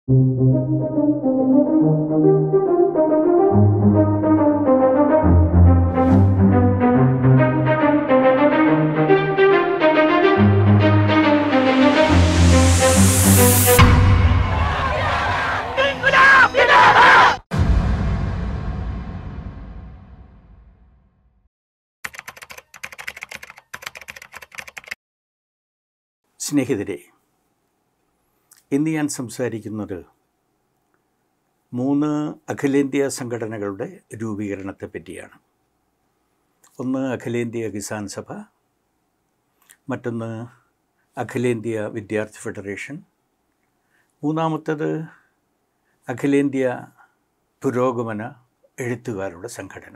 സ്നേഹിതരെ ഇന്ന് ഞാൻ സംസാരിക്കുന്നത് മൂന്ന് അഖിലേന്ത്യാ സംഘടനകളുടെ രൂപീകരണത്തെ പറ്റിയാണ് ഒന്ന് അഖിലേന്ത്യാ കിസാൻ സഭ മറ്റൊന്ന് അഖിലേന്ത്യാ വിദ്യാർത്ഥി ഫെഡറേഷൻ മൂന്നാമത്തേത് അഖിലേന്ത്യാ പുരോഗമന എഴുത്തുകാരുടെ സംഘടന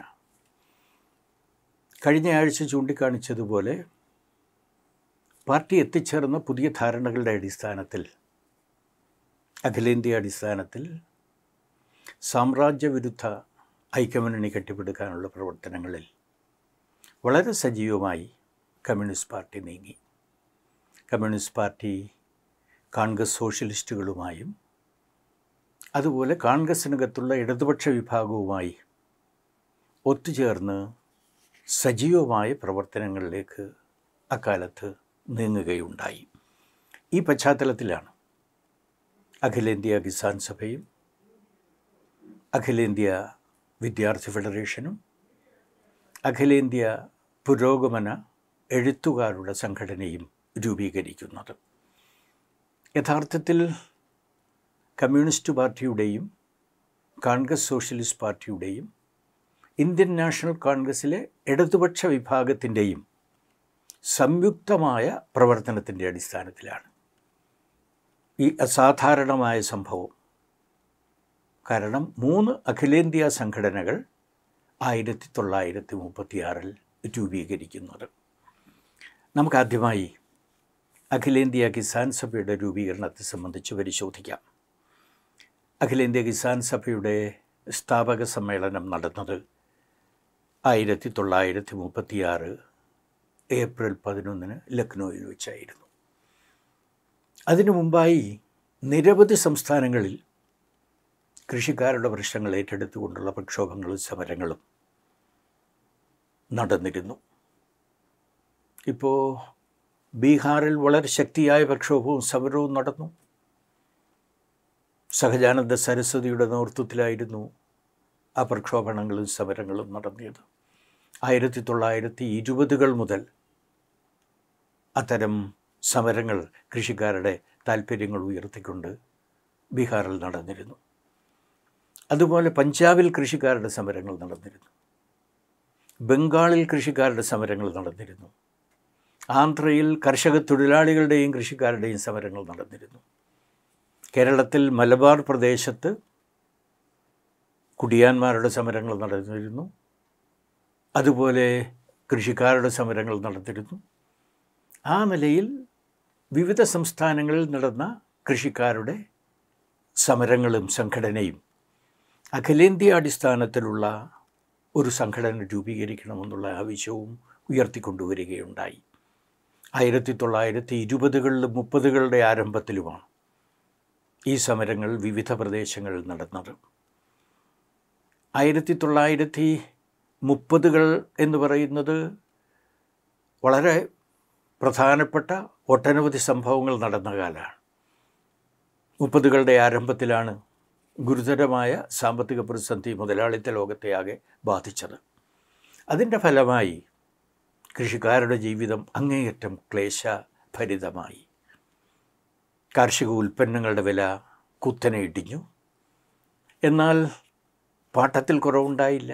കഴിഞ്ഞ ആഴ്ച ചൂണ്ടിക്കാണിച്ചതുപോലെ പാർട്ടി എത്തിച്ചേർന്ന പുതിയ ധാരണകളുടെ അടിസ്ഥാനത്തിൽ അഖിലേന്ത്യാ അടിസ്ഥാനത്തിൽ സാമ്രാജ്യവിരുദ്ധ ഐക്യമുന്നണി കെട്ടിപ്പടുക്കാനുള്ള പ്രവർത്തനങ്ങളിൽ വളരെ സജീവമായി കമ്മ്യൂണിസ്റ്റ് പാർട്ടി നീങ്ങി കമ്മ്യൂണിസ്റ്റ് പാർട്ടി കോൺഗ്രസ് സോഷ്യലിസ്റ്റുകളുമായും അതുപോലെ കോൺഗ്രസിനകത്തുള്ള ഇടതുപക്ഷ വിഭാഗവുമായി ഒത്തുചേർന്ന് സജീവമായ പ്രവർത്തനങ്ങളിലേക്ക് അക്കാലത്ത് നീങ്ങുകയുണ്ടായി ഈ പശ്ചാത്തലത്തിലാണ് അഖിലേന്ത്യാ കിസാൻ സഭയും അഖിലേന്ത്യാ വിദ്യാർത്ഥി ഫെഡറേഷനും അഖിലേന്ത്യാ പുരോഗമന എഴുത്തുകാരുടെ സംഘടനയും രൂപീകരിക്കുന്നത് യഥാർത്ഥത്തിൽ കമ്മ്യൂണിസ്റ്റ് പാർട്ടിയുടെയും കോൺഗ്രസ് സോഷ്യലിസ്റ്റ് പാർട്ടിയുടെയും ഇന്ത്യൻ നാഷണൽ കോൺഗ്രസിലെ ഇടതുപക്ഷ വിഭാഗത്തിൻ്റെയും സംയുക്തമായ പ്രവർത്തനത്തിൻ്റെ അടിസ്ഥാനത്തിലാണ് ഈ അസാധാരണമായ സംഭവം കാരണം മൂന്ന് അഖിലേന്ത്യാ സംഘടനകൾ ആയിരത്തി തൊള്ളായിരത്തി മുപ്പത്തിയാറിൽ രൂപീകരിക്കുന്നത് നമുക്കാദ്യമായി അഖിലേന്ത്യാ കിസാൻ സഭയുടെ രൂപീകരണത്തെ സംബന്ധിച്ച് പരിശോധിക്കാം അഖിലേന്ത്യാ കിസാൻ സഭയുടെ സ്ഥാപക സമ്മേളനം നടന്നത് ആയിരത്തി തൊള്ളായിരത്തി മുപ്പത്തിയാറ് ഏപ്രിൽ പതിനൊന്നിന് ലക്നൗവിൽ വെച്ചായിരുന്നു അതിനു മുമ്പായി നിരവധി സംസ്ഥാനങ്ങളിൽ കൃഷിക്കാരുടെ പ്രശ്നങ്ങൾ ഏറ്റെടുത്തുകൊണ്ടുള്ള പ്രക്ഷോഭങ്ങളും സമരങ്ങളും നടന്നിരുന്നു ഇപ്പോൾ ബീഹാറിൽ വളരെ ശക്തിയായ പ്രക്ഷോഭവും സമരവും നടന്നു സഹജാനന്ദ സരസ്വതിയുടെ നേതൃത്വത്തിലായിരുന്നു ആ പ്രക്ഷോഭണങ്ങളും സമരങ്ങളും നടത്തിയത് ആയിരത്തി തൊള്ളായിരത്തി ഇരുപതുകൾ മുതൽ അത്തരം സമരങ്ങൾ കൃഷിക്കാരുടെ താല്പര്യങ്ങൾ ഉയർത്തിക്കൊണ്ട് ബീഹാറിൽ നടന്നിരുന്നു അതുപോലെ പഞ്ചാബിൽ കൃഷിക്കാരുടെ സമരങ്ങൾ നടന്നിരുന്നു ബംഗാളിൽ കൃഷിക്കാരുടെ സമരങ്ങൾ നടന്നിരുന്നു ആന്ധ്രയിൽ കർഷക തൊഴിലാളികളുടെയും കൃഷിക്കാരുടെയും സമരങ്ങൾ നടന്നിരുന്നു കേരളത്തിൽ മലബാർ പ്രദേശത്ത് കുടിയാന്മാരുടെ സമരങ്ങൾ നടന്നിരുന്നു അതുപോലെ കൃഷിക്കാരുടെ സമരങ്ങൾ നടന്നിരുന്നു ആ നിലയിൽ വിവിധ സംസ്ഥാനങ്ങളിൽ നടന്ന കൃഷിക്കാരുടെ സമരങ്ങളും സംഘടനയും അഖിലേന്ത്യാ അടിസ്ഥാനത്തിലുള്ള ഒരു സംഘടന രൂപീകരിക്കണമെന്നുള്ള ആവശ്യവും ഉയർത്തിക്കൊണ്ടുവരികയുണ്ടായി ആയിരത്തി തൊള്ളായിരത്തി ഇരുപതുകളിലും മുപ്പതുകളുടെ ആരംഭത്തിലുമാണ് ഈ സമരങ്ങൾ വിവിധ പ്രദേശങ്ങളിൽ നടന്നത് ആയിരത്തി തൊള്ളായിരത്തി മുപ്പതുകൾ എന്ന് പറയുന്നത് വളരെ പ്രധാനപ്പെട്ട ഒട്ടനവധി സംഭവങ്ങൾ നടന്ന കാലമാണ് മുപ്പതുകളുടെ ആരംഭത്തിലാണ് ഗുരുതരമായ സാമ്പത്തിക പ്രതിസന്ധി മുതലാളിത്ത ലോകത്തെയാകെ ബാധിച്ചത് അതിൻ്റെ ഫലമായി കൃഷിക്കാരുടെ ജീവിതം അങ്ങേയറ്റം ക്ലേശഭരിതമായി കാർഷിക ഉൽപ്പന്നങ്ങളുടെ വില കുത്തനെ ഇടിഞ്ഞു എന്നാൽ പാട്ടത്തിൽ കുറവുണ്ടായില്ല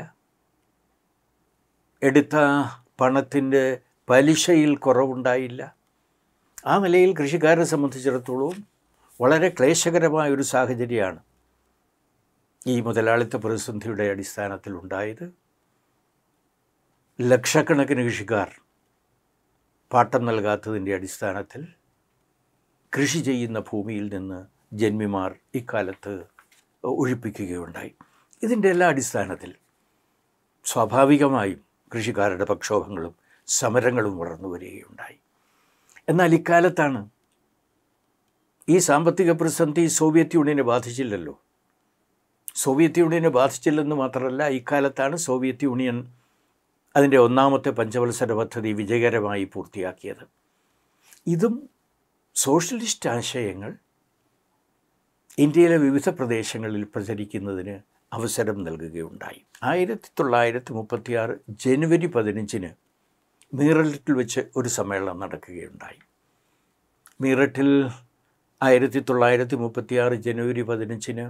എടുത്ത പണത്തിൻ്റെ പലിശയിൽ കുറവുണ്ടായില്ല ആ നിലയിൽ കൃഷിക്കാരെ സംബന്ധിച്ചിടത്തോളം വളരെ ക്ലേശകരമായ ഒരു സാഹചര്യമാണ് ഈ മുതലാളിത്ത പ്രതിസന്ധിയുടെ അടിസ്ഥാനത്തിൽ ഉണ്ടായത് ലക്ഷക്കണക്കിന് കൃഷിക്കാർ പാട്ടം നൽകാത്തതിൻ്റെ അടിസ്ഥാനത്തിൽ കൃഷി ചെയ്യുന്ന ഭൂമിയിൽ നിന്ന് ജന്മിമാർ ഇക്കാലത്ത് ഒഴിപ്പിക്കുകയുണ്ടായി ഇതിൻ്റെ എല്ലാ അടിസ്ഥാനത്തിൽ സ്വാഭാവികമായും കൃഷിക്കാരുടെ പ്രക്ഷോഭങ്ങളും സമരങ്ങളും വളർന്നു വരികയുണ്ടായി എന്നാൽ ഇക്കാലത്താണ് ഈ സാമ്പത്തിക പ്രതിസന്ധി സോവിയറ്റ് യൂണിയനെ ബാധിച്ചില്ലല്ലോ സോവിയറ്റ് യൂണിയനെ ബാധിച്ചില്ലെന്ന് മാത്രമല്ല ഇക്കാലത്താണ് സോവിയറ്റ് യൂണിയൻ അതിൻ്റെ ഒന്നാമത്തെ പഞ്ചവത്സര പദ്ധതി വിജയകരമായി പൂർത്തിയാക്കിയത് ഇതും സോഷ്യലിസ്റ്റ് ആശയങ്ങൾ ഇന്ത്യയിലെ വിവിധ പ്രദേശങ്ങളിൽ പ്രചരിക്കുന്നതിന് അവസരം നൽകുകയുണ്ടായി ആയിരത്തി തൊള്ളായിരത്തി മുപ്പത്തിയാറ് ജനുവരി പതിനഞ്ചിന് മീററ്റിൽ വെച്ച് ഒരു സമ്മേളനം നടക്കുകയുണ്ടായി മീററ്റിൽ ആയിരത്തി തൊള്ളായിരത്തി മുപ്പത്തിയാറ് ജനുവരി പതിനഞ്ചിന്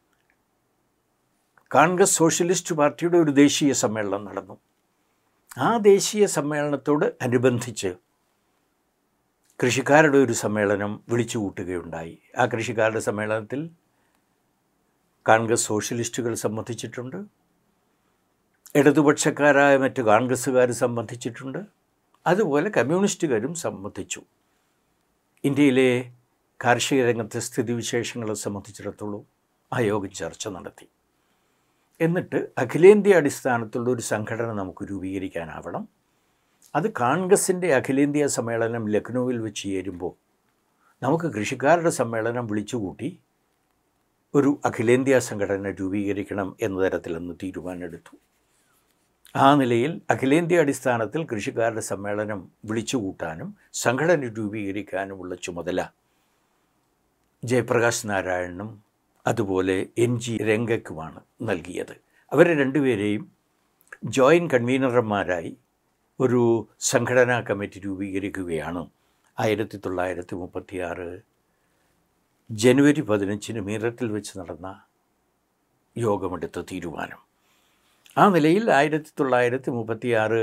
കോൺഗ്രസ് സോഷ്യലിസ്റ്റ് പാർട്ടിയുടെ ഒരു ദേശീയ സമ്മേളനം നടന്നു ആ ദേശീയ സമ്മേളനത്തോട് അനുബന്ധിച്ച് കൃഷിക്കാരുടെ ഒരു സമ്മേളനം വിളിച്ചു കൂട്ടുകയുണ്ടായി ആ കൃഷിക്കാരുടെ സമ്മേളനത്തിൽ കോൺഗ്രസ് സോഷ്യലിസ്റ്റുകൾ സംബന്ധിച്ചിട്ടുണ്ട് ഇടതുപക്ഷക്കാരായ മറ്റ് കോൺഗ്രസ്സുകാർ സംബന്ധിച്ചിട്ടുണ്ട് അതുപോലെ കമ്മ്യൂണിസ്റ്റുകാരും സംബന്ധിച്ചു ഇന്ത്യയിലെ കാർഷിക രംഗത്തെ സ്ഥിതിവിശേഷങ്ങളെ സംബന്ധിച്ചിടത്തോളം ആ യോഗം ചർച്ച നടത്തി എന്നിട്ട് അഖിലേന്ത്യാ അടിസ്ഥാനത്തിലുള്ള ഒരു സംഘടന നമുക്ക് രൂപീകരിക്കാനാവണം അത് കോൺഗ്രസിൻ്റെ അഖിലേന്ത്യാ സമ്മേളനം ലക്നൗവിൽ വെച്ച് ചേരുമ്പോൾ നമുക്ക് കൃഷിക്കാരുടെ സമ്മേളനം വിളിച്ചുകൂട്ടി ഒരു അഖിലേന്ത്യാ സംഘടന രൂപീകരിക്കണം എന്ന തരത്തിലന്ന് തീരുമാനമെടുത്തു ആ നിലയിൽ അഖിലേന്ത്യാ അടിസ്ഥാനത്തിൽ കൃഷിക്കാരുടെ സമ്മേളനം വിളിച്ചുകൂട്ടാനും സംഘടന രൂപീകരിക്കാനുമുള്ള ചുമതല ജയപ്രകാശ് നാരായണനും അതുപോലെ എൻ ജി രംഗയ്ക്കുമാണ് നൽകിയത് അവരെ രണ്ടുപേരെയും ജോയിൻറ്റ് കൺവീനർമാരായി ഒരു സംഘടനാ കമ്മിറ്റി രൂപീകരിക്കുകയാണ് ആയിരത്തി തൊള്ളായിരത്തി മുപ്പത്തിയാറ് ജനുവരി പതിനഞ്ചിന് മീററ്റിൽ വെച്ച് നടന്ന യോഗമെടുത്ത തീരുമാനം ആ നിലയിൽ ആയിരത്തി തൊള്ളായിരത്തി മുപ്പത്തിയാറ്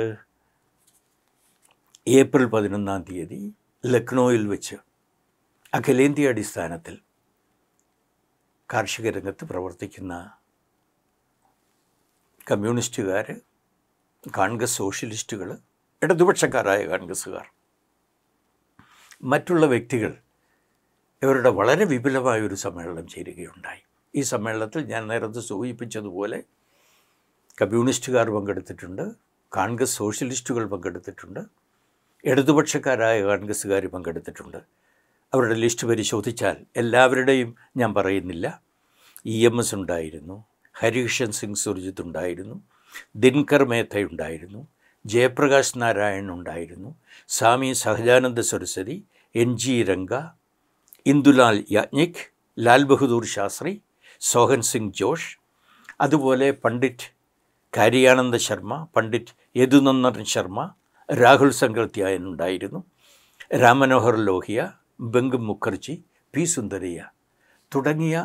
ഏപ്രിൽ പതിനൊന്നാം തീയതി ലക്നോയിൽ വെച്ച് അഖിലേന്ത്യാ അടിസ്ഥാനത്തിൽ കാർഷിക രംഗത്ത് പ്രവർത്തിക്കുന്ന കമ്മ്യൂണിസ്റ്റുകാർ കോൺഗ്രസ് സോഷ്യലിസ്റ്റുകൾ ഇടതുപക്ഷക്കാരായ കോൺഗ്രസ്സുകാർ മറ്റുള്ള വ്യക്തികൾ ഇവരുടെ വളരെ വിപുലമായ ഒരു സമ്മേളനം ചേരുകയുണ്ടായി ഈ സമ്മേളനത്തിൽ ഞാൻ നേരത്തെ സൂചിപ്പിച്ചതുപോലെ കമ്മ്യൂണിസ്റ്റുകാർ പങ്കെടുത്തിട്ടുണ്ട് കോൺഗ്രസ് സോഷ്യലിസ്റ്റുകൾ പങ്കെടുത്തിട്ടുണ്ട് ഇടതുപക്ഷക്കാരായ കോൺഗ്രസ്സുകാർ പങ്കെടുത്തിട്ടുണ്ട് അവരുടെ ലിസ്റ്റ് പരിശോധിച്ചാൽ എല്ലാവരുടെയും ഞാൻ പറയുന്നില്ല ഇ എം എസ് ഉണ്ടായിരുന്നു ഹരികിഷൻ സിംഗ് സുർജിത്ത് ഉണ്ടായിരുന്നു ദിൻകർ മേത്ത ഉണ്ടായിരുന്നു ജയപ്രകാശ് നാരായൺ ഉണ്ടായിരുന്നു സ്വാമി സഹജാനന്ദ സരസ്വതി എൻ ജി രംഗ ഇന്ദുലാൽ യാജ്ഞിക് ലാൽ ബഹദൂർ ശാസ്ത്രി സോഹൻ സിംഗ് ജോഷ് അതുപോലെ പണ്ഡിറ്റ് കാര്യാനന്ദ ശർമ്മ പണ്ഡിറ്റ് യദുനന്ദൻ ശർമ്മ രാഹുൽ സങ്കൽത്യായൻ ഉണ്ടായിരുന്നു രാമനോഹർ ലോഹിയ ബംഗം മുഖർജി പി സുന്ദരയ്യ തുടങ്ങിയ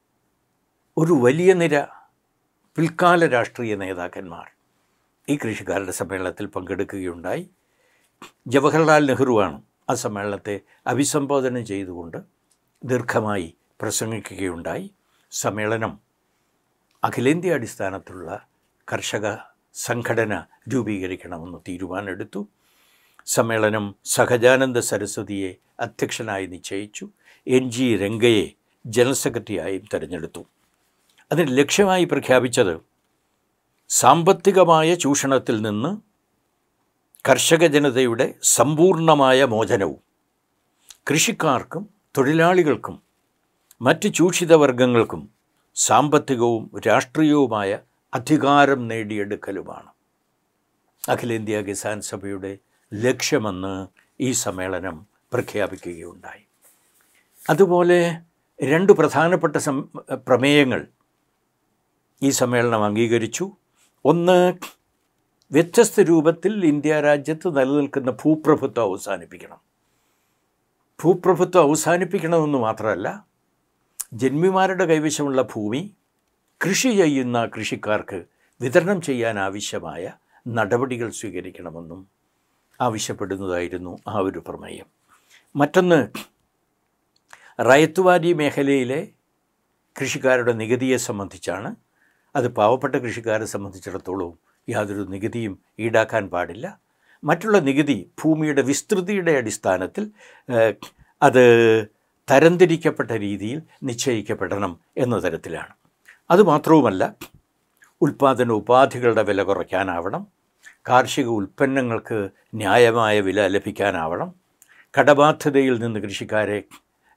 ഒരു വലിയ നിര പിൽക്കാല രാഷ്ട്രീയ നേതാക്കന്മാർ ഈ കൃഷിക്കാരുടെ സമ്മേളനത്തിൽ പങ്കെടുക്കുകയുണ്ടായി ജവഹർലാൽ നെഹ്റുവാണ് ആ സമ്മേളനത്തെ അഭിസംബോധന ചെയ്തുകൊണ്ട് ദീർഘമായി പ്രസംഗിക്കുകയുണ്ടായി സമ്മേളനം അഖിലേന്ത്യാ അടിസ്ഥാനത്തിലുള്ള കർഷക സംഘടന രൂപീകരിക്കണമെന്ന് തീരുമാനമെടുത്തു സമ്മേളനം സഹജാനന്ദ സരസ്വതിയെ അധ്യക്ഷനായി നിശ്ചയിച്ചു എൻ ജി രംഗയെ ജനറൽ സെക്രട്ടറിയായും തിരഞ്ഞെടുത്തു അതിന് ലക്ഷ്യമായി പ്രഖ്യാപിച്ചത് സാമ്പത്തികമായ ചൂഷണത്തിൽ നിന്ന് കർഷക ജനതയുടെ സമ്പൂർണമായ മോചനവും കൃഷിക്കാർക്കും തൊഴിലാളികൾക്കും മറ്റ് ചൂഷിത വർഗങ്ങൾക്കും സാമ്പത്തികവും രാഷ്ട്രീയവുമായ അധികാരം നേടിയെടുക്കലുമാണ് അഖിലേന്ത്യാ കിസാൻ സഭയുടെ ലക്ഷ്യമെന്ന് ഈ സമ്മേളനം പ്രഖ്യാപിക്കുകയുണ്ടായി അതുപോലെ രണ്ട് പ്രധാനപ്പെട്ട സം പ്രമേയങ്ങൾ ഈ സമ്മേളനം അംഗീകരിച്ചു ഒന്ന് വ്യത്യസ്ത രൂപത്തിൽ ഇന്ത്യ രാജ്യത്ത് നിലനിൽക്കുന്ന ഭൂപ്രഭുത്വം അവസാനിപ്പിക്കണം ഭൂപ്രഭുത്വം അവസാനിപ്പിക്കണമെന്ന് മാത്രമല്ല ജന്മിമാരുടെ കൈവശമുള്ള ഭൂമി കൃഷി ചെയ്യുന്ന കൃഷിക്കാർക്ക് വിതരണം ചെയ്യാൻ ആവശ്യമായ നടപടികൾ സ്വീകരിക്കണമെന്നും ആവശ്യപ്പെടുന്നതായിരുന്നു ആ ഒരു പ്രമേയം മറ്റൊന്ന് റയത്തുവാരി മേഖലയിലെ കൃഷിക്കാരുടെ നികുതിയെ സംബന്ധിച്ചാണ് അത് പാവപ്പെട്ട കൃഷിക്കാരെ സംബന്ധിച്ചിടത്തോളം യാതൊരു നികുതിയും ഈടാക്കാൻ പാടില്ല മറ്റുള്ള നികുതി ഭൂമിയുടെ വിസ്തൃതിയുടെ അടിസ്ഥാനത്തിൽ ഏഹ്, അത് തരംതിരിക്കപ്പെട്ട രീതിയിൽ നിശ്ചയിക്കപ്പെടണം എന്ന തരത്തിലാണ് അതുമാത്രവുമല്ല ഉൽപ്പാദന ഉപാധികളുടെ വില കുറയ്ക്കാനാവണം കാർഷിക ഉൽപ്പന്നങ്ങൾക്ക് ന്യായമായ വില ലഭിക്കാനാവണം കടബാധ്യതയിൽ നിന്ന് കൃഷിക്കാരെ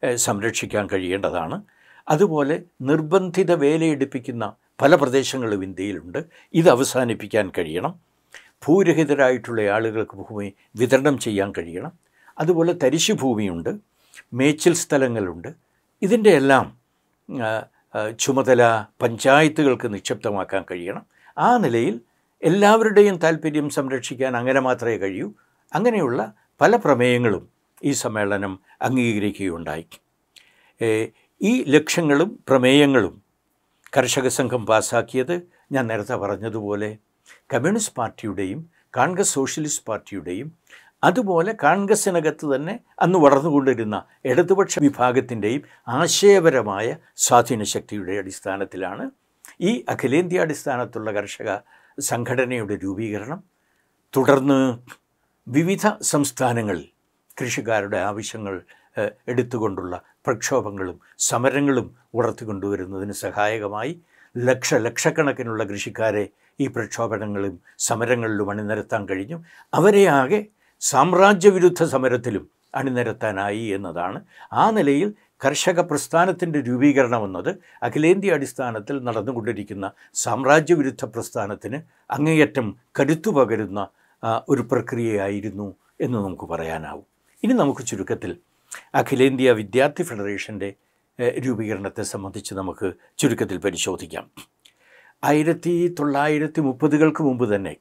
ഏഹ്, സംരക്ഷിക്കാൻ കഴിയേണ്ടതാണ് അതുപോലെ നിർബന്ധിത വേലയെടുപ്പിക്കുന്ന പല പ്രദേശങ്ങളും ഇന്ത്യയിലുണ്ട് ഇത് അവസാനിപ്പിക്കാൻ കഴിയണം ഭൂരഹിതരായിട്ടുള്ള ആളുകൾക്ക് ഭൂമി വിതരണം ചെയ്യാൻ കഴിയണം അതുപോലെ തരിശു ഭൂമിയുണ്ട് മേച്ചിൽ സ്ഥലങ്ങളുണ്ട് ഇതിൻ്റെ എല്ലാം ആ, ആ, ചുമതല പഞ്ചായത്തുകൾക്ക് നിക്ഷിപ്തമാക്കാൻ കഴിയണം ആ നിലയിൽ എല്ലാവരുടെയും താല്പര്യം സംരക്ഷിക്കാൻ അങ്ങനെ മാത്രമേ കഴിയൂ അങ്ങനെയുള്ള പല പ്രമേയങ്ങളും ഈ സമ്മേളനം അംഗീകരിക്കുകയുണ്ടായി ഏ, ഈ ലക്ഷ്യങ്ങളും പ്രമേയങ്ങളും കർഷക സംഘം പാസ്സാക്കിയത് ഞാൻ നേരത്തെ പറഞ്ഞതുപോലെ കമ്മ്യൂണിസ്റ്റ് പാർട്ടിയുടെയും കോൺഗ്രസ് സോഷ്യലിസ്റ്റ് പാർട്ടിയുടെയും അതുപോലെ കോൺഗ്രസിനകത്ത് തന്നെ അന്ന് വളർന്നുകൊണ്ടിരുന്ന ഇടതുപക്ഷ വിഭാഗത്തിൻ്റെയും ആശയപരമായ സ്വാധീനശക്തിയുടെ അടിസ്ഥാനത്തിലാണ് ഈ അഖിലേന്ത്യാ അടിസ്ഥാനത്തുള്ള കർഷക സംഘടനയുടെ രൂപീകരണം തുടർന്ന് വിവിധ സംസ്ഥാനങ്ങളിൽ കൃഷിക്കാരുടെ ആവശ്യങ്ങൾ ഏഹ്, എടുത്തുകൊണ്ടുള്ള പ്രക്ഷോഭങ്ങളും സമരങ്ങളും ഉണർത്തിക്കൊണ്ടുവരുന്നതിന് സഹായകമായി ലക്ഷ ലക്ഷക്കണക്കിനുള്ള കൃഷിക്കാരെ ഈ പ്രക്ഷോഭങ്ങളിലും സമരങ്ങളിലും അണിനിരത്താൻ കഴിഞ്ഞു അവരെ ആകെ സാമ്രാജ്യവിരുദ്ധ സമരത്തിലും അണിനിരത്താനായി എന്നതാണ് ആ നിലയിൽ കർഷക പ്രസ്ഥാനത്തിൻ്റെ രൂപീകരണം എന്നത് അഖിലേന്ത്യാ അടിസ്ഥാനത്തിൽ നടന്നുകൊണ്ടിരിക്കുന്ന സാമ്രാജ്യവിരുദ്ധ പ്രസ്ഥാനത്തിന് അങ്ങേയറ്റം കരുത്തു പകരുന്ന ആ, ഒരു പ്രക്രിയയായിരുന്നു എന്ന് നമുക്ക് പറയാനാവും ഇനി നമുക്ക് ചുരുക്കത്തിൽ അഖിലേന്ത്യാ വിദ്യാർത്ഥി ഫെഡറേഷൻ്റെ ഏഹ്, രൂപീകരണത്തെ സംബന്ധിച്ച് നമുക്ക് ചുരുക്കത്തിൽ പരിശോധിക്കാം ആയിരത്തി തൊള്ളായിരത്തി മുപ്പതുകൾക്ക് മുമ്പ് തന്നെ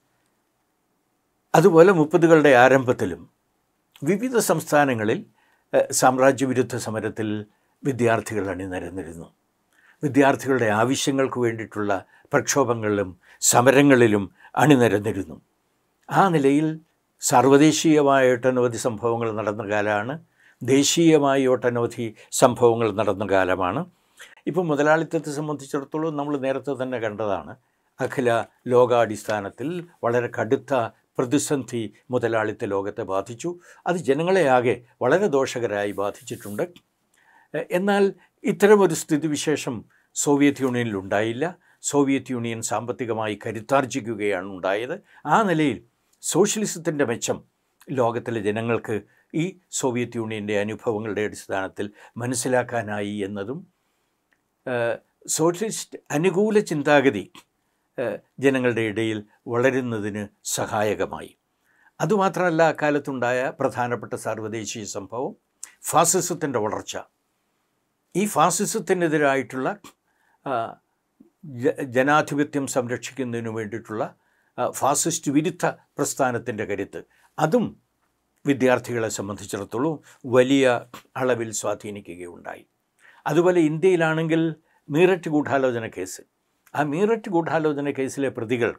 അതുപോലെ മുപ്പതുകളുടെ ആരംഭത്തിലും വിവിധ സംസ്ഥാനങ്ങളിൽ ഏഹ്, സാമ്രാജ്യവിരുദ്ധ സമരത്തിൽ വിദ്യാർത്ഥികൾ അണിനിരന്നിരുന്നു വിദ്യാർത്ഥികളുടെ ആവശ്യങ്ങൾക്ക് വേണ്ടിയിട്ടുള്ള പ്രക്ഷോഭങ്ങളിലും സമരങ്ങളിലും അണിനിരന്നിരുന്നു ആ നിലയിൽ സാർവദേശീയമായ ഒട്ടനവധി സംഭവങ്ങൾ നടന്ന കാലമാണ് ദേശീയമായി ഒട്ടനവധി സംഭവങ്ങൾ നടന്ന കാലമാണ് ഇപ്പോൾ മുതലാളിത്തത്തെ സംബന്ധിച്ചിടത്തോളം നമ്മൾ നേരത്തെ തന്നെ കണ്ടതാണ് അഖില ലോകാടിസ്ഥാനത്തിൽ വളരെ കടുത്ത പ്രതിസന്ധി മുതലാളിത്ത ലോകത്തെ ബാധിച്ചു അത് ജനങ്ങളെ ആകെ വളരെ ദോഷകരായി ബാധിച്ചിട്ടുണ്ട് എ- എന്നാൽ ഇത്തരമൊരു സ്ഥിതിവിശേഷം സോവിയറ്റ് യൂണിയനിൽ ഉണ്ടായില്ല സോവിയറ്റ് യൂണിയൻ സാമ്പത്തികമായി കരുത്താർജിക്കുകയാണ് ഉണ്ടായത് ആ നിലയിൽ സോഷ്യലിസത്തിൻ്റെ മെച്ചം ലോകത്തിലെ ജനങ്ങൾക്ക് ഈ സോവിയറ്റ് യൂണിയൻ്റെ അനുഭവങ്ങളുടെ അടിസ്ഥാനത്തിൽ മനസ്സിലാക്കാനായി എന്നതും ഏഹ്, സോഷ്യലിസ്റ്റ് അനുകൂല ചിന്താഗതി ഏഹ്, ജനങ്ങളുടെ ഇടയിൽ വളരുന്നതിന് സഹായകമായി അതുമാത്രമല്ല അക്കാലത്തുണ്ടായ പ്രധാനപ്പെട്ട സാർവദേശീയ സംഭവം ഫാസിസത്തിൻ്റെ വളർച്ച ഈ ഫാസിസത്തിനെതിരായിട്ടുള്ള ആ, ജ- ജനാധിപത്യം സംരക്ഷിക്കുന്നതിന് വേണ്ടിയിട്ടുള്ള ആ, ഫാസിസ്റ്റ് വിരുദ്ധ പ്രസ്ഥാനത്തിൻ്റെ കരുത്ത് അതും വിദ്യാർത്ഥികളെ സംബന്ധിച്ചിടത്തോളം വലിയ അളവിൽ സ്വാധീനിക്കുകയുണ്ടായി അതുപോലെ ഇന്ത്യയിലാണെങ്കിൽ മീററ്റ് ഗൂഢാലോചന കേസ് ആ മീററ്റ് ഗൂഢാലോചന കേസിലെ പ്രതികൾ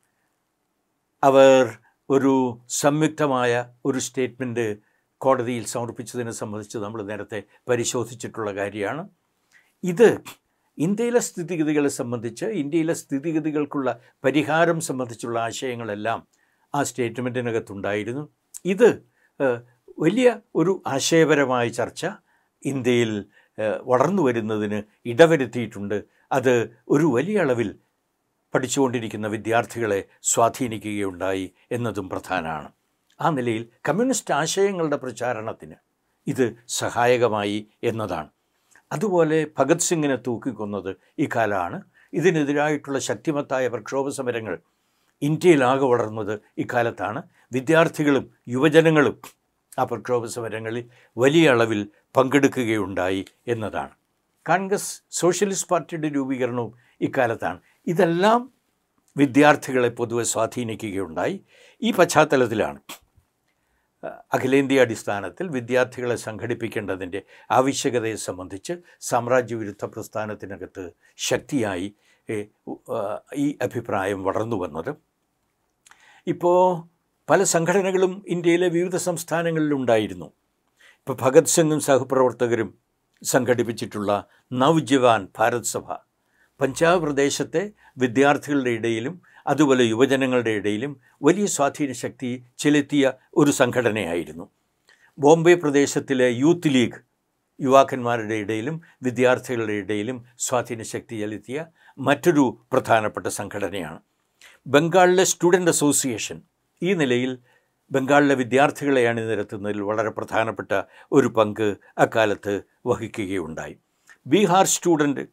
അവർ ഒരു സംയുക്തമായ ഒരു സ്റ്റേറ്റ്മെൻറ്റ് കോടതിയിൽ സമർപ്പിച്ചതിനെ സംബന്ധിച്ച് നമ്മൾ നേരത്തെ പരിശോധിച്ചിട്ടുള്ള കാര്യമാണ് ഇത് ഇന്ത്യയിലെ സ്ഥിതിഗതികളെ സംബന്ധിച്ച് ഇന്ത്യയിലെ സ്ഥിതിഗതികൾക്കുള്ള പരിഹാരം സംബന്ധിച്ചുള്ള ആശയങ്ങളെല്ലാം ആ സ്റ്റേറ്റ്മെൻറ്റിനകത്തുണ്ടായിരുന്നു ഇത് ഏഹ്, വലിയ ഒരു ആശയപരമായ ചർച്ച ഇന്ത്യയിൽ ഏഹ്, വളർന്നു വരുന്നതിന് ഇടവരുത്തിയിട്ടുണ്ട് അത് ഒരു വലിയ അളവിൽ പഠിച്ചുകൊണ്ടിരിക്കുന്ന വിദ്യാർത്ഥികളെ സ്വാധീനിക്കുകയുണ്ടായി എന്നതും പ്രധാനമാണ് ആ നിലയിൽ കമ്മ്യൂണിസ്റ്റ് ആശയങ്ങളുടെ പ്രചാരണത്തിന് ഇത് സഹായകമായി എന്നതാണ് അതുപോലെ ഭഗത് സിംഗിനെ തൂക്കിക്കൊന്നത് ഈ കാലമാണ് ഇതിനെതിരായിട്ടുള്ള ശക്തിമത്തായ പ്രക്ഷോഭ സമരങ്ങൾ ഇന്ത്യയിലാകെ വളർന്നത് ഇക്കാലത്താണ് വിദ്യാർത്ഥികളും യുവജനങ്ങളും ആ പ്രക്ഷോഭ സമരങ്ങളിൽ വലിയ അളവിൽ പങ്കെടുക്കുകയുണ്ടായി എന്നതാണ് കോൺഗ്രസ് സോഷ്യലിസ്റ്റ് പാർട്ടിയുടെ രൂപീകരണവും ഇക്കാലത്താണ് ഇതെല്ലാം വിദ്യാർത്ഥികളെ പൊതുവെ സ്വാധീനിക്കുകയുണ്ടായി ഈ പശ്ചാത്തലത്തിലാണ് അഹ് അഖിലേന്ത്യാ അടിസ്ഥാനത്തിൽ വിദ്യാർത്ഥികളെ സംഘടിപ്പിക്കേണ്ടതിൻ്റെ ആവശ്യകതയെ സംബന്ധിച്ച് സാമ്രാജ്യവിരുദ്ധ പ്രസ്ഥാനത്തിനകത്ത് ശക്തിയായി ഏ, ഉ- ആ, ഈ അഭിപ്രായം വളർന്നു വന്നത് ഇപ്പോൾ പല സംഘടനകളും ഇന്ത്യയിലെ വിവിധ സംസ്ഥാനങ്ങളിലുണ്ടായിരുന്നു ഇപ്പോൾ ഭഗത് സിംഗും സഹപ്രവർത്തകരും സംഘടിപ്പിച്ചിട്ടുള്ള നവ്ജവാൻ ഭാരത് സഭ പഞ്ചാബ് പ്രദേശത്തെ വിദ്യാർത്ഥികളുടെ ഇടയിലും അതുപോലെ യുവജനങ്ങളുടെ ഇടയിലും വലിയ സ്വാധീന ശക്തി ചെലുത്തിയ ഒരു സംഘടനയായിരുന്നു ബോംബെ പ്രദേശത്തിലെ യൂത്ത് ലീഗ് യുവാക്കന്മാരുടെ ഇടയിലും വിദ്യാർത്ഥികളുടെ ഇടയിലും സ്വാധീന ശക്തി ചെലുത്തിയ മറ്റൊരു പ്രധാനപ്പെട്ട സംഘടനയാണ് ബംഗാളിലെ സ്റ്റുഡൻ്റ് അസോസിയേഷൻ ഈ നിലയിൽ ബംഗാളിലെ വിദ്യാർത്ഥികളെ അണിനിരത്തുന്നതിൽ വളരെ പ്രധാനപ്പെട്ട ഒരു പങ്ക് അക്കാലത്ത് വഹിക്കുകയുണ്ടായി ബീഹാർ സ്റ്റുഡൻറ്റ്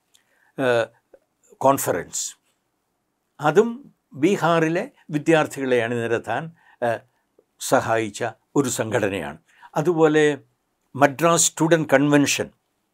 കോൺഫറൻസ് അതും ബീഹാറിലെ വിദ്യാർത്ഥികളെ അണിനിരത്താൻ ഏഹ്, സഹായിച്ച ഒരു സംഘടനയാണ് അതുപോലെ മദ്രാസ് സ്റ്റുഡൻറ്റ് കൺവെൻഷൻ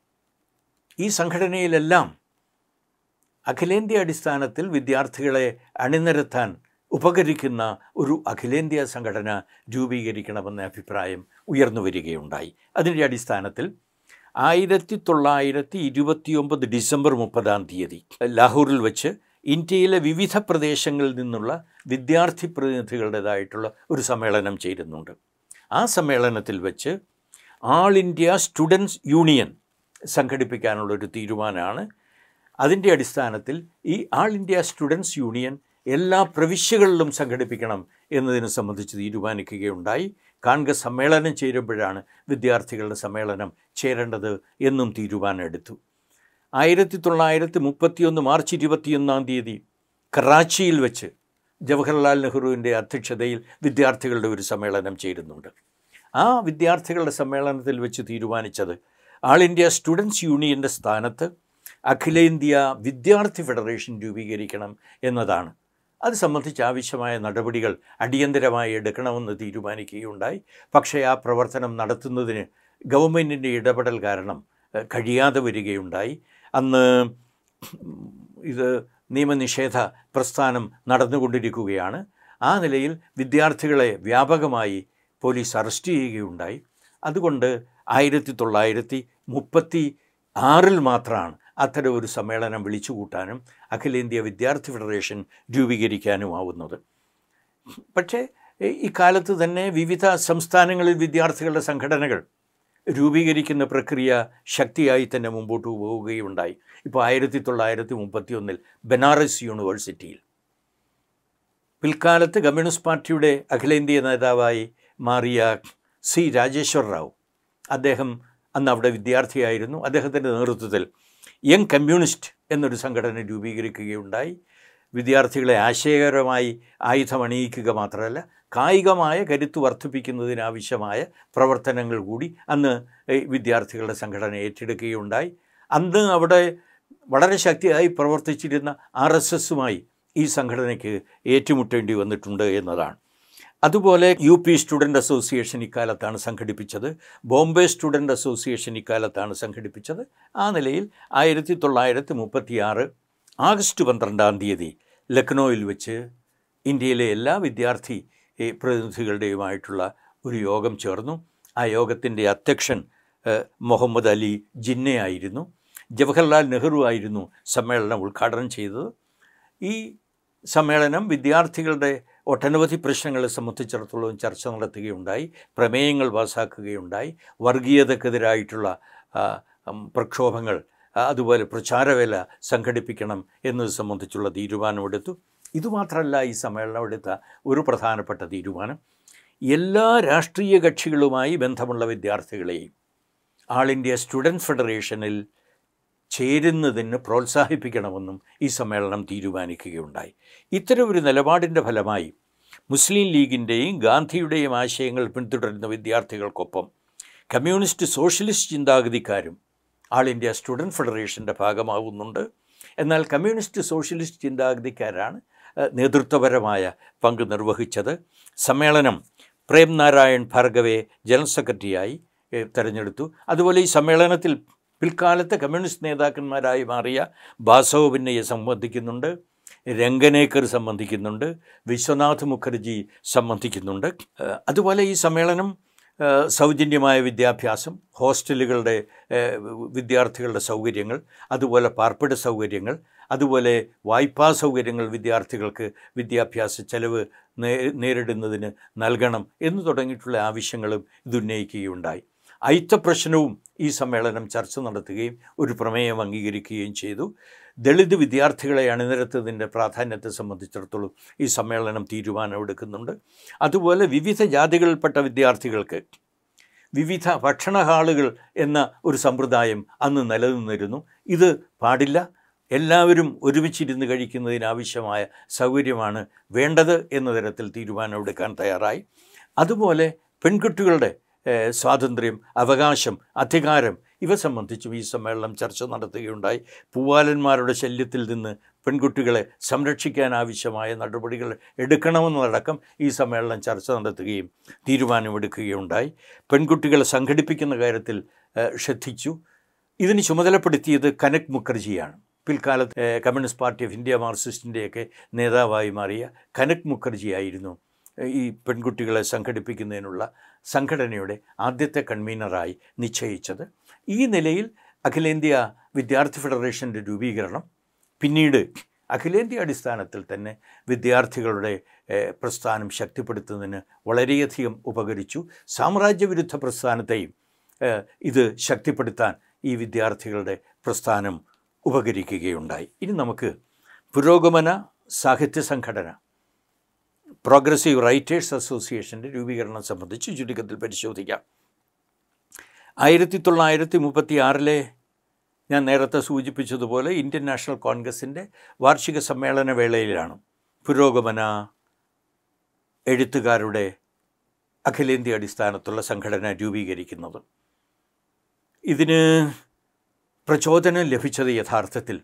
ഈ സംഘടനയിലെല്ലാം അഖിലേന്ത്യാ അടിസ്ഥാനത്തിൽ വിദ്യാർത്ഥികളെ അണിനിരത്താൻ ഉപകരിക്കുന്ന ഒരു അഖിലേന്ത്യാ സംഘടന രൂപീകരിക്കണമെന്ന അഭിപ്രായം ഉയർന്നു വരികയുണ്ടായി അതിൻ്റെ അടിസ്ഥാനത്തിൽ ആയിരത്തി തൊള്ളായിരത്തി ഇരുപത്തിയൊമ്പത് ഡിസംബർ മുപ്പതാം തീയതി ലാഹോറിൽ വെച്ച് ഇന്ത്യയിലെ വിവിധ പ്രദേശങ്ങളിൽ നിന്നുള്ള വിദ്യാർത്ഥി പ്രതിനിധികളുടേതായിട്ടുള്ള ഒരു സമ്മേളനം ചേരുന്നുണ്ട് ആ സമ്മേളനത്തിൽ വെച്ച് ആൾ ഇന്ത്യ സ്റ്റുഡൻസ് യൂണിയൻ സംഘടിപ്പിക്കാനുള്ളൊരു തീരുമാനമാണ് അതിൻ്റെ അടിസ്ഥാനത്തിൽ ഈ ആൾ ഇന്ത്യ സ്റ്റുഡൻസ് യൂണിയൻ എല്ലാ പ്രവിശ്യകളിലും സംഘടിപ്പിക്കണം എന്നതിനെ സംബന്ധിച്ച് തീരുമാനിക്കുകയുണ്ടായി കാൺഗ്രസ് സമ്മേളനം ചേരുമ്പോഴാണ് വിദ്യാർത്ഥികളുടെ സമ്മേളനം ചേരേണ്ടത് എന്നും തീരുമാനമെടുത്തു ആയിരത്തി തൊള്ളായിരത്തി മുപ്പത്തിയൊന്ന് മാർച്ച് ഇരുപത്തിയൊന്നാം തീയതി കറാച്ചിയിൽ വെച്ച് ജവഹർലാൽ നെഹ്റുവിൻ്റെ അധ്യക്ഷതയിൽ വിദ്യാർത്ഥികളുടെ ഒരു സമ്മേളനം ചേരുന്നുണ്ട് ആ വിദ്യാർത്ഥികളുടെ സമ്മേളനത്തിൽ വെച്ച് തീരുമാനിച്ചത് ആൾ ഇന്ത്യ സ്റ്റുഡൻസ് യൂണിയൻ്റെ സ്ഥാനത്ത് അഖിലേന്ത്യാ വിദ്യാർത്ഥി ഫെഡറേഷൻ രൂപീകരിക്കണം എന്നതാണ് അത് സംബന്ധിച്ച് ആവശ്യമായ നടപടികൾ അടിയന്തരമായി എടുക്കണമെന്ന് തീരുമാനിക്കുകയുണ്ടായി പക്ഷേ ആ പ്രവർത്തനം നടത്തുന്നതിന് ഗവൺമെൻറ്റിൻ്റെ ഇടപെടൽ കാരണം ഏഹ്, കഴിയാതെ വരികയുണ്ടായി അന്ന് ഇത് നിയമനിഷേധ പ്രസ്ഥാനം നടന്നുകൊണ്ടിരിക്കുകയാണ് ആ നിലയിൽ വിദ്യാർത്ഥികളെ വ്യാപകമായി പോലീസ് അറസ്റ്റ് ചെയ്യുകയുണ്ടായി അതുകൊണ്ട് ആയിരത്തി തൊള്ളായിരത്തി മുപ്പത്തി ആറിൽ മാത്രമാണ് അത്തരം ഒരു സമ്മേളനം വിളിച്ചുകൂട്ടാനും അഖിലേന്ത്യാ വിദ്യാർത്ഥി ഫെഡറേഷൻ രൂപീകരിക്കാനുമാവുന്നത് പക്ഷേ ഈ- ഇക്കാലത്ത് തന്നെ വിവിധ സംസ്ഥാനങ്ങളിൽ വിദ്യാർത്ഥികളുടെ സംഘടനകൾ രൂപീകരിക്കുന്ന പ്രക്രിയ ശക്തിയായി തന്നെ മുമ്പോട്ട് പോവുകയുണ്ടായി ഇപ്പോൾ ആയിരത്തി തൊള്ളായിരത്തി മുപ്പത്തി ഒന്നിൽ ബനാറസ് യൂണിവേഴ്സിറ്റിയിൽ പിൽക്കാലത്ത് കമ്മ്യൂണിസ്റ്റ് പാർട്ടിയുടെ അഖിലേന്ത്യാ നേതാവായി മാറിയ സി രാജേശ്വർ റാവു അദ്ദേഹം അന്ന് അവിടെ വിദ്യാർത്ഥിയായിരുന്നു അദ്ദേഹത്തിൻ്റെ നേതൃത്വത്തിൽ യങ് കമ്മ്യൂണിസ്റ്റ് എന്നൊരു സംഘടന രൂപീകരിക്കുകയുണ്ടായി വിദ്യാർത്ഥികളെ ആശയകരമായി ആയുധമണിയിക്കുക മാത്രമല്ല കായികമായ കരുത്ത് വർദ്ധിപ്പിക്കുന്നതിനാവശ്യമായ പ്രവർത്തനങ്ങൾ കൂടി അന്ന് ഈ വിദ്യാർത്ഥികളുടെ സംഘടന ഏറ്റെടുക്കുകയുണ്ടായി അന്ന് അവിടെ വളരെ ശക്തിയായി പ്രവർത്തിച്ചിരുന്ന ആർ എസ് എസുമായി ഈ സംഘടനയ്ക്ക് ഏറ്റുമുട്ടേണ്ടി വന്നിട്ടുണ്ട് എന്നതാണ് അതുപോലെ യു പി സ്റ്റുഡൻറ് അസോസിയേഷൻ ഇക്കാലത്താണ് സംഘടിപ്പിച്ചത് ബോംബെ സ്റ്റുഡൻറ് അസോസിയേഷൻ ഇക്കാലത്താണ് സംഘടിപ്പിച്ചത് ആ നിലയിൽ ആയിരത്തി തൊള്ളായിരത്തി മുപ്പത്തി ആറ് ആഗസ്റ്റ് പന്ത്രണ്ടാം തീയതി ലക്നൗവിൽ വെച്ച് ഇന്ത്യയിലെ എല്ലാ വിദ്യാർത്ഥി ഏ, പ്രതിനിധികളുടെയുമായിട്ടുള്ള ഒരു യോഗം ചേർന്നു ആ യോഗത്തിൻ്റെ അധ്യക്ഷൻ ഏഹ്, മുഹമ്മദ് അലി ജിന്നയായിരുന്നു ജവഹർലാൽ നെഹ്റു ആയിരുന്നു സമ്മേളനം ഉദ്ഘാടനം ചെയ്തത് ഈ സമ്മേളനം വിദ്യാർത്ഥികളുടെ ഒട്ടനവധി പ്രശ്നങ്ങളെ സംബന്ധിച്ചിടത്തോളം ചർച്ച നടത്തുകയുണ്ടായി പ്രമേയങ്ങൾ പാസാക്കുകയുണ്ടായി വർഗീയതക്കെതിരായിട്ടുള്ള ആ, ഉം, പ്രക്ഷോഭങ്ങൾ ആ, അതുപോലെ പ്രചാരവേല സംഘടിപ്പിക്കണം എന്നത് സംബന്ധിച്ചുള്ള തീരുമാനമെടുത്തു ഇതുമാത്രമല്ല ഈ സമ്മേളനം എടുത്ത ഒരു പ്രധാനപ്പെട്ട തീരുമാനം എല്ലാ രാഷ്ട്രീയ കക്ഷികളുമായി ബന്ധമുള്ള വിദ്യാർത്ഥികളെയും ആൾ ഇന്ത്യ സ്റ്റുഡൻറ് ഫെഡറേഷനിൽ ചേരുന്നതിന് പ്രോത്സാഹിപ്പിക്കണമെന്നും ഈ സമ്മേളനം തീരുമാനിക്കുകയുണ്ടായി ഇത്തരം ഒരു നിലപാടിൻ്റെ ഫലമായി മുസ്ലിം ലീഗിൻ്റെയും ഗാന്ധിയുടെയും ആശയങ്ങൾ പിന്തുടരുന്ന വിദ്യാർത്ഥികൾക്കൊപ്പം കമ്മ്യൂണിസ്റ്റ് സോഷ്യലിസ്റ്റ് ചിന്താഗതിക്കാരും ആൾ ഇന്ത്യ സ്റ്റുഡൻറ് ഫെഡറേഷൻ്റെ ഭാഗമാവുന്നുണ്ട് എന്നാൽ കമ്മ്യൂണിസ്റ്റ് സോഷ്യലിസ്റ്റ് ചിന്താഗതിക്കാരാണ് ഏഹ്, നേതൃത്വപരമായ പങ്ക് നിർവഹിച്ചത് സമ്മേളനം പ്രേം നാരായൺ ഭാർഗവെ ജനറൽ സെക്രട്ടറിയായി ഏഹ്, തെരഞ്ഞെടുത്തു അതുപോലെ ഈ സമ്മേളനത്തിൽ പിൽക്കാലത്ത് കമ്മ്യൂണിസ്റ്റ് നേതാക്കന്മാരായി മാറിയ ബാസവ പിന്നയെ സംബന്ധിക്കുന്നുണ്ട് രംഗനേക്കർ സംബന്ധിക്കുന്നുണ്ട് വിശ്വനാഥ് മുഖർജി സംബന്ധിക്കുന്നുണ്ട് ഏഹ്, അതുപോലെ ഈ സമ്മേളനം ഏഹ്, സൗജന്യമായ വിദ്യാഭ്യാസം ഹോസ്റ്റലുകളുടെ ഏഹ്, വിദ്യാർത്ഥികളുടെ സൗകര്യങ്ങൾ അതുപോലെ പാർപ്പിട സൗകര്യങ്ങൾ അതുപോലെ വായ്പാ സൗകര്യങ്ങൾ വിദ്യാർത്ഥികൾക്ക് വിദ്യാഭ്യാസ ചെലവ് നേ നേരിടുന്നതിന് നൽകണം എന്ന് തുടങ്ങിയിട്ടുള്ള ആവശ്യങ്ങളും ഇത് ഉന്നയിക്കുകയുണ്ടായി അയിത്ത പ്രശ്നവും ഈ സമ്മേളനം ചർച്ച നടത്തുകയും ഒരു പ്രമേയം അംഗീകരിക്കുകയും ചെയ്തു ദളിത് വിദ്യാർത്ഥികളെ അണിനിരത്തതിൻ്റെ പ്രാധാന്യത്തെ സംബന്ധിച്ചിടത്തോളം ഈ സമ്മേളനം തീരുമാനമെടുക്കുന്നുണ്ട് അതുപോലെ വിവിധ ജാതികളിൽപ്പെട്ട വിദ്യാർത്ഥികൾക്ക് വിവിധ ഭക്ഷണ ഹാളുകൾ എന്ന ഒരു സമ്പ്രദായം അന്ന് നിലനിന്നിരുന്നു ഇത് പാടില്ല എല്ലാവരും ഒരുമിച്ചിരുന്ന് കഴിക്കുന്നതിനാവശ്യമായ സൗകര്യമാണ് വേണ്ടത് എന്ന തരത്തിൽ തീരുമാനമെടുക്കാൻ തയ്യാറായി അതുപോലെ പെൺകുട്ടികളുടെ ഏഹ്, സ്വാതന്ത്ര്യം അവകാശം അധികാരം ഇവ സംബന്ധിച്ചും ഈ സമ്മേളനം ചർച്ച നടത്തുകയുണ്ടായി പൂവാലന്മാരുടെ ശല്യത്തിൽ നിന്ന് പെൺകുട്ടികളെ സംരക്ഷിക്കാൻ ആവശ്യമായ നടപടികൾ എടുക്കണമെന്നതടക്കം ഈ സമ്മേളനം ചർച്ച നടത്തുകയും തീരുമാനമെടുക്കുകയുണ്ടായി പെൺകുട്ടികളെ സംഘടിപ്പിക്കുന്ന കാര്യത്തിൽ ഏഹ്, ശ്രദ്ധിച്ചു ഇതിന് ചുമതലപ്പെടുത്തിയത് കനക് മുഖർജിയാണ് പിൽക്കാലത്ത് ഏഹ്, കമ്മ്യൂണിസ്റ്റ് പാർട്ടി ഓഫ് ഇന്ത്യ മാർക്സിസ്റ്റിൻ്റെയൊക്കെ നേതാവായി മാറിയ കനക് മുഖർജിയായിരുന്നു ഏഹ്, ഈ പെൺകുട്ടികളെ സംഘടിപ്പിക്കുന്നതിനുള്ള സംഘടനയുടെ ആദ്യത്തെ കൺവീനറായി നിശ്ചയിച്ചത് ഈ നിലയിൽ അഖിലേന്ത്യാ വിദ്യാർത്ഥി ഫെഡറേഷൻ്റെ രൂപീകരണം പിന്നീട് അഖിലേന്ത്യാ അടിസ്ഥാനത്തിൽ തന്നെ വിദ്യാർത്ഥികളുടെ ഏഹ്, പ്രസ്ഥാനം ശക്തിപ്പെടുത്തുന്നതിന് വളരെയധികം ഉപകരിച്ചു സാമ്രാജ്യവിരുദ്ധ പ്രസ്ഥാനത്തെയും ഏഹ്, ഇത് ശക്തിപ്പെടുത്താൻ ഈ വിദ്യാർത്ഥികളുടെ പ്രസ്ഥാനം ഉപകരിക്കുകയുണ്ടായി ഇനി നമുക്ക് പുരോഗമന സാഹിത്യ സംഘടന പ്രോഗ്രസീവ് റൈറ്റേഴ്സ് അസോസിയേഷൻ്റെ രൂപീകരണം സംബന്ധിച്ച് ചുരുക്കത്തിൽ പരിശോധിക്കാം ആയിരത്തി തൊള്ളായിരത്തി മുപ്പത്തി ആറിലെ ഞാൻ നേരത്തെ സൂചിപ്പിച്ചതുപോലെ ഇന്ത്യൻ നാഷണൽ കോൺഗ്രസിൻ്റെ വാർഷിക സമ്മേളന വേളയിലാണ് പുരോഗമന എഴുത്തുകാരുടെ അഖിലേന്ത്യാ അടിസ്ഥാനത്തുള്ള സംഘടന രൂപീകരിക്കുന്നത് ഇതിന് പ്രചോദനം ലഭിച്ചത് യഥാർത്ഥത്തിൽ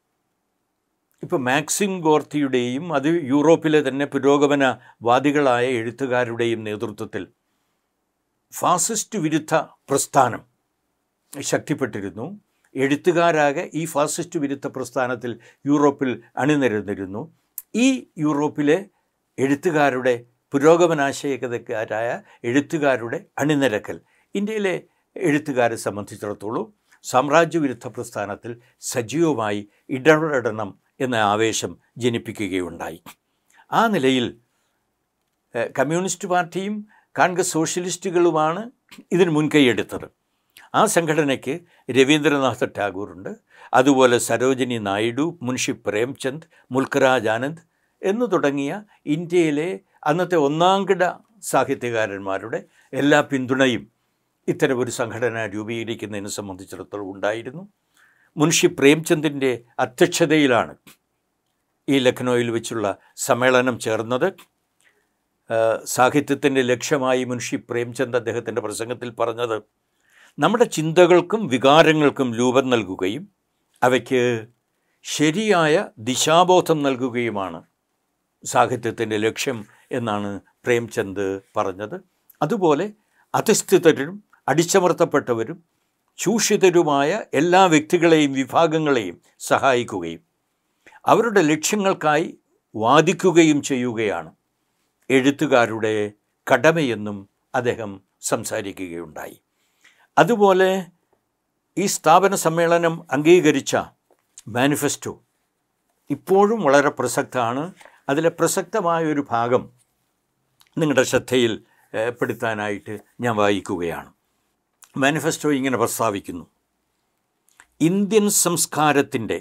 ഇപ്പോൾ മാക്സിം ഗോർത്തിയുടെയും അത് യൂറോപ്പിലെ തന്നെ പുരോഗമനവാദികളായ എഴുത്തുകാരുടെയും നേതൃത്വത്തിൽ ഫാസിസ്റ്റ് വിരുദ്ധ പ്രസ്ഥാനം ശക്തിപ്പെട്ടിരുന്നു എഴുത്തുകാരാകെ ഈ ഫാസിസ്റ്റ് വിരുദ്ധ പ്രസ്ഥാനത്തിൽ യൂറോപ്പിൽ അണിനിരന്നിരുന്നു ഈ യൂറോപ്പിലെ എഴുത്തുകാരുടെ പുരോഗമനാശയകതക്കാരായ എഴുത്തുകാരുടെ അണിനിരക്കൽ ഇന്ത്യയിലെ എഴുത്തുകാരെ സംബന്ധിച്ചിടത്തോളം സാമ്രാജ്യവിരുദ്ധ പ്രസ്ഥാനത്തിൽ സജീവമായി ഇടപെടണം എന്ന ആവേശം ജനിപ്പിക്കുകയുണ്ടായി ആ നിലയിൽ ഏഹ്, കമ്മ്യൂണിസ്റ്റ് പാർട്ടിയും കോൺഗ്രസ് സോഷ്യലിസ്റ്റുകളുമാണ് ഇതിന് മുൻകൈയെടുത്തത് ആ സംഘടനയ്ക്ക് രവീന്ദ്രനാഥ് ടാഗോറുണ്ട് അതുപോലെ സരോജിനി നായിഡു മുൻഷി പ്രേംചന്ദ് മുൽക്കരാജ് ആനന്ദ് എന്നു തുടങ്ങിയ ഇന്ത്യയിലെ അന്നത്തെ ഒന്നാംകിട സാഹിത്യകാരന്മാരുടെ എല്ലാ പിന്തുണയും ഇത്തരമൊരു സംഘടന രൂപീകരിക്കുന്നതിനെ സംബന്ധിച്ചിടത്തോളം ഉണ്ടായിരുന്നു മുൻഷി പ്രേംചന്ദിൻ്റെ അധ്യക്ഷതയിലാണ് ഈ ലഖ്നൗയിൽ വെച്ചുള്ള സമ്മേളനം ചേർന്നത് സാഹിത്യത്തിൻ്റെ ലക്ഷ്യമായി മുൻഷി പ്രേംചന്ദ് അദ്ദേഹത്തിൻ്റെ പ്രസംഗത്തിൽ പറഞ്ഞത് നമ്മുടെ ചിന്തകൾക്കും വികാരങ്ങൾക്കും രൂപം നൽകുകയും അവയ്ക്ക് ശരിയായ ദിശാബോധം നൽകുകയുമാണ് സാഹിത്യത്തിൻ്റെ ലക്ഷ്യം എന്നാണ് പ്രേംചന്ദ് പറഞ്ഞത് അതുപോലെ അധിഷ്ഠിതരും അടിച്ചമർത്തപ്പെട്ടവരും ചൂഷിതരുമായ എല്ലാ വ്യക്തികളെയും വിഭാഗങ്ങളെയും സഹായിക്കുകയും അവരുടെ ലക്ഷ്യങ്ങൾക്കായി വാദിക്കുകയും ചെയ്യുകയാണ് എഴുത്തുകാരുടെ കടമയെന്നും അദ്ദേഹം സംസാരിക്കുകയുണ്ടായി അതുപോലെ ഈ സ്ഥാപന സമ്മേളനം അംഗീകരിച്ച മാനിഫെസ്റ്റോ ഇപ്പോഴും വളരെ പ്രസക്തമാണ് അതിലെ പ്രസക്തമായ ഒരു ഭാഗം നിങ്ങളുടെ ശ്രദ്ധയിൽ ഏഹ്, പെടുത്താനായിട്ട് ഞാൻ വായിക്കുകയാണ് മാനിഫെസ്റ്റോ ഇങ്ങനെ പ്രസ്താവിക്കുന്നു ഇന്ത്യൻ സംസ്കാരത്തിൻ്റെ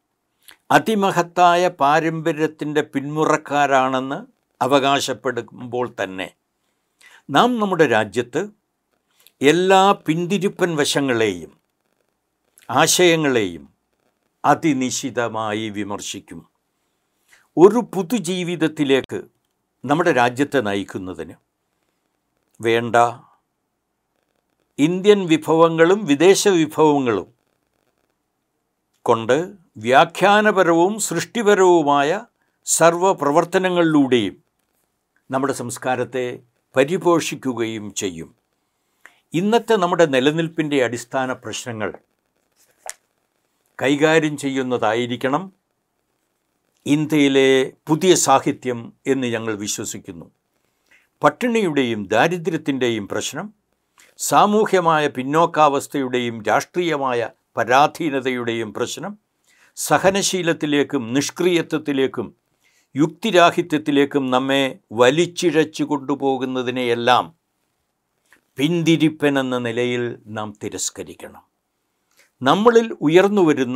അതിമഹത്തായ പാരമ്പര്യത്തിൻ്റെ പിന്മുറക്കാരാണെന്ന് അവകാശപ്പെടുമ്പോൾ തന്നെ നാം നമ്മുടെ രാജ്യത്ത് എല്ലാ പിന്തിരിപ്പൻ വശങ്ങളെയും ആശയങ്ങളെയും അതിനിശിതമായി വിമർശിക്കും ഒരു പുതുജീവിതത്തിലേക്ക് നമ്മുടെ രാജ്യത്തെ നയിക്കുന്നതിന് വേണ്ട ഇന്ത്യൻ വിഭവങ്ങളും വിദേശ വിഭവങ്ങളും കൊണ്ട് വ്യാഖ്യാനപരവും സൃഷ്ടിപരവുമായ സർവപ്രവർത്തനങ്ങളിലൂടെയും നമ്മുടെ സംസ്കാരത്തെ പരിപോഷിക്കുകയും ചെയ്യും ഇന്നത്തെ നമ്മുടെ നിലനിൽപ്പിൻ്റെ അടിസ്ഥാന പ്രശ്നങ്ങൾ കൈകാര്യം ചെയ്യുന്നതായിരിക്കണം ഇന്ത്യയിലെ പുതിയ സാഹിത്യം എന്ന് ഞങ്ങൾ വിശ്വസിക്കുന്നു പട്ടിണിയുടെയും ദാരിദ്ര്യത്തിൻ്റെയും പ്രശ്നം സാമൂഹ്യമായ പിന്നോക്കാവസ്ഥയുടെയും രാഷ്ട്രീയമായ പരാധീനതയുടെയും പ്രശ്നം സഹനശീലത്തിലേക്കും നിഷ്ക്രിയത്വത്തിലേക്കും യുക്തിരാഹിത്യത്തിലേക്കും നമ്മെ വലിച്ചിഴച്ചു കൊണ്ടുപോകുന്നതിനെയെല്ലാം പിന്തിരിപ്പനെന്ന നിലയിൽ നാം തിരസ്കരിക്കണം നമ്മളിൽ ഉയർന്നു വരുന്ന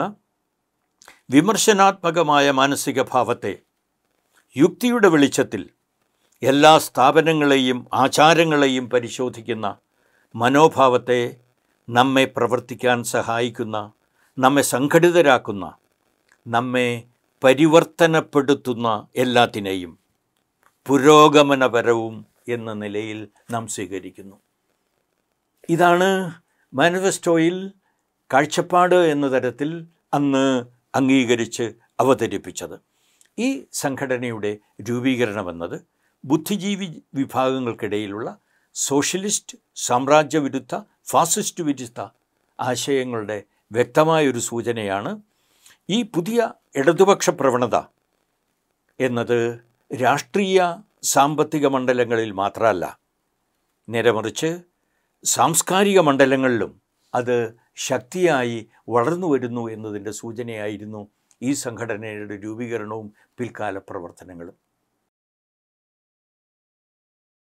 വിമർശനാത്മകമായ മാനസിക ഭാവത്തെ യുക്തിയുടെ വെളിച്ചത്തിൽ എല്ലാ സ്ഥാപനങ്ങളെയും ആചാരങ്ങളെയും പരിശോധിക്കുന്ന മനോഭാവത്തെ നമ്മെ പ്രവർത്തിക്കാൻ സഹായിക്കുന്ന നമ്മെ സംഘടിതരാക്കുന്ന നമ്മെ പരിവർത്തനപ്പെടുത്തുന്ന എല്ലാത്തിനെയും പുരോഗമനപരവും എന്ന നിലയിൽ നാം സ്വീകരിക്കുന്നു ഇതാണ് മാനിഫെസ്റ്റോയിൽ കാഴ്ചപ്പാട് എന്ന തരത്തിൽ അന്ന് അംഗീകരിച്ച് അവതരിപ്പിച്ചത് ഈ സംഘടനയുടെ രൂപീകരണമെന്നത് ബുദ്ധിജീവി വിഭാഗങ്ങൾക്കിടയിലുള്ള സോഷ്യലിസ്റ്റ് സാമ്രാജ്യവിരുദ്ധ ഫാസിസ്റ്റ് വിരുദ്ധ ആശയങ്ങളുടെ വ്യക്തമായൊരു സൂചനയാണ് ഈ പുതിയ ഇടതുപക്ഷ പ്രവണത എന്നത് രാഷ്ട്രീയ സാമ്പത്തിക മണ്ഡലങ്ങളിൽ മാത്രമല്ല നേരെമറിച്ച് സാംസ്കാരിക മണ്ഡലങ്ങളിലും അത് ശക്തിയായി വളർന്നു വരുന്നു എന്നതിൻ്റെ സൂചനയായിരുന്നു ഈ സംഘടനയുടെ രൂപീകരണവും പിൽക്കാല പ്രവർത്തനങ്ങളും